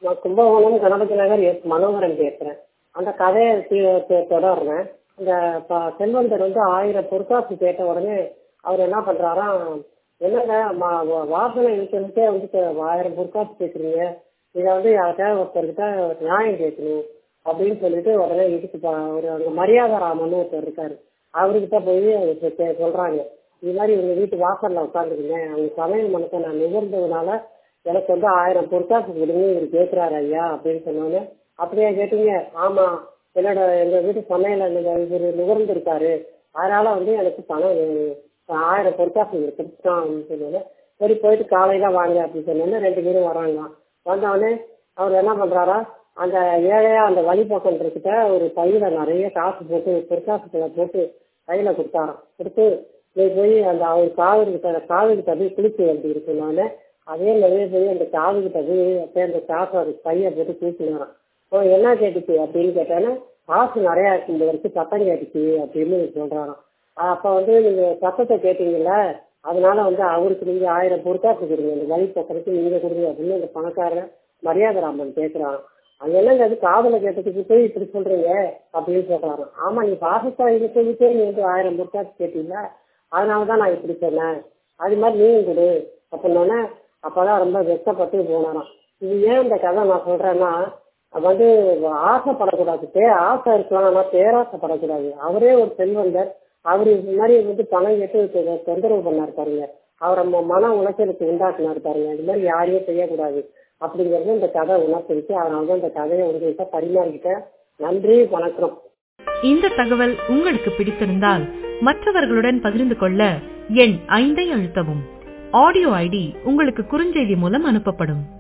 நான் கும்பகோணம் கணபதி நகர் எஸ் மனோகரன் பேசுறேன் அந்த கதையை தி- தி- தொடர்றேன் இந்த ப- செல்வந்தர் வந்து ஆயிரம் பொற்காசு கேட்ட உடனே அவர் என்ன பண்றாராம் என்னங்க ம- வா- வாசனை இருக்கிறதுக்கே வந்து இப்ப ஆயிரம் பொற்காசு கேட்குறீங்க இதை வந்து யார்கிட்ட ஒருத்தர்கிட்ட நியாயம் கேட்கணும் அப்படின்னு சொல்லிட்டு உடனே இதுக்கு ப- ஒரு அங்க மரியாதை ராமன் ஒருத்தர் இருக்காரு அவர்கிட்ட போய் அவருக்கு கே- சொல்றாங்க இது மாதிரி உங்க வீட்டு வாசல்ல உட்காந்துருக்கீங்க அவங்க சமையல் மனத்தை நான் நிகழ்ந்ததுனால எனக்கு வந்து ஆயிரம் பொற்காசு கொடுங்க இவர் கேட்கிறாரு ஐயா அப்படின்னு சொன்னோன்னே அப்படியே கேட்டீங்க ஆமா என்னோட எங்க வீட்டு சமையல இவர் நுகர்ந்திருக்காரு அதனால வந்து எனக்கு பணம் வேணும். ஆயிரம் பொற்காசு இவர் கொடுத்துட்டான் அப்படின்னு சொன்னோன்னே சரி போயிட்டு காலையில வாங்க அப்படின்னு சொன்னோன்னே ரெண்டு பேரும் வராங்க வந்தவொடனே அவர் என்ன பண்றாரா அந்த ஏழையா அந்த வழிபக்கம் இருக்கிட்ட ஒரு பையில நிறைய காசு போட்டு பொற்காசுகளை போட்டு கையில கொடுத்தாராம் கொடுத்து நீ போய் அந்த அவர் காது கிட்ட காது கிட்ட போய் குளிக்க வேண்டி இருக்குனால அதே நிறைய போய் அந்த காது கிட்ட போய் அப்படியே அந்த காசை ஒரு பைய போட்டு தூக்கினாராம் ஓ என்ன கேட்டுச்சு அப்படின்னு கேட்டானே காசு நிறைய இருக்கும் வரைக்கும் சத்தம் கேட்டுச்சு அப்படின்னு சொல்றாராம் அப்ப வந்து நீங்க சத்தத்தை கேட்டீங்கல்ல அதனால வந்து அவருக்கு நீங்க ஆயிரம் பொறுக்காசு கொடுங்க இந்த வழி பக்கத்துக்கு நீங்க கொடுங்க அப்படின்னு அந்த பணக்காரன் மரியாதை ராமன் கேட்கிறான் அது என்னங்க அது காதல கேட்டதுக்கு போய் இப்படி சொல்றீங்க அப்படின்னு சொல்றாராம் ஆமா நீ பாசத்தா இது சொல்லிட்டே நீ வந்து ஆயிரம் பொறுக்காசு கேட்டீங்களா அதனாலதான் நான் இப்படி சொன்னேன் அது மாதிரி நீயும் கொடு அப்படின்னோடனே அப்பதான் ரொம்ப வெட்கப்பட்டு போனாராம் இது ஏன் இந்த கதை நான் சொல்றேன்னா வந்து ஆசைப்படக்கூடாது பே ஆசை இருக்கலாம் ஆனா பேராசைப்படக்கூடாது அவரே ஒரு செல்வந்தர் அவரு இந்த மாதிரி வந்து பணம் கேட்டு தொ- தொந்தரவு பண்ணாரு பாருங்க அவரை ம- மன உளைச்சலுக்கு உண்டாக்குனாரு பாருங்க இது மாதிரி யாரையும் செய்யக்கூடாது அப்படிங்கறது இந்த கதை உணர்த்திருக்கு அதனாலதான் இந்த கதையை உங்ககிட்ட பரிமாறிக்கிட்டேன் நன்றி வணக்கம் இந்த தகவல் உங்களுக்கு பிடித்திருந்தால் மற்றவர்களுடன் பகிர்ந்து கொள்ள எண் ஐந்தை அழுத்தவும் ஆடியோ ஐடி உங்களுக்கு குறுஞ்செய்தி மூலம் அனுப்பப்படும்